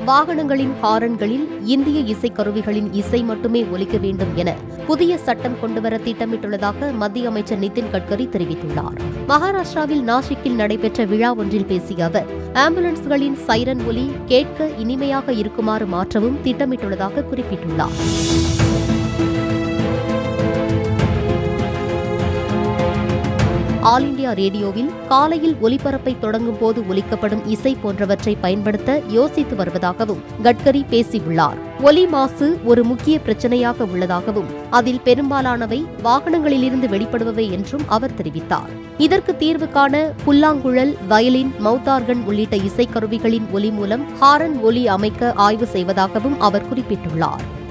வாகனங்களின் ஹாரன்களில் இந்திய இசைக்கருவிகளின் இசை மட்டுமே ஒலிக்க வேண்டும் என புதிய சட்டம் கொண்டுவர திட்டமிட்டுள்ளதாக மத்திய அமைச்சர் நிதின் கட்கரி தெரிவித்துள்ளார் மகாராஷ்டிராவில் நாசிக்கில் நடைபெற்ற விழா ஒன்றில் பேசிய அவர் ஆம்புலன்ஸ்களின் சைரன் ஒலி கேட்க இனிமையாக இருக்குமாறு மாற்றவும் திட்டமிட்டுள்ளதாக குறிப்பிட்டுள்ளார் ஆல் இண்டியா ரேடியோவில் காலையில் ஒலிபரப்பை தொடங்கும் போது ஒலிக்கப்படும் இசை போன்றவற்றை பயன்படுத்த யோசித்து வருவதாகவும் கட்கரி பேசியுள்ளார் ஒலி மாசு ஒரு முக்கிய பிரச்சனையாக உள்ளதாகவும் அதில் பெரும்பாலானவை வாகனங்களிலிருந்து வெளிப்படுபவை என்றும் அவர் தெரிவித்தார் இதற்கு தீர்வு காண புல்லாங்குழல் வயலின் மௌத்தார்கன் உள்ளிட்ட இசைக்கருவிகளின் ஒலி மூலம் ஹாரன் ஒலி அமைக்க ஆய்வு செய்வதாகவும் அவர் குறிப்பிட்டுள்ளார்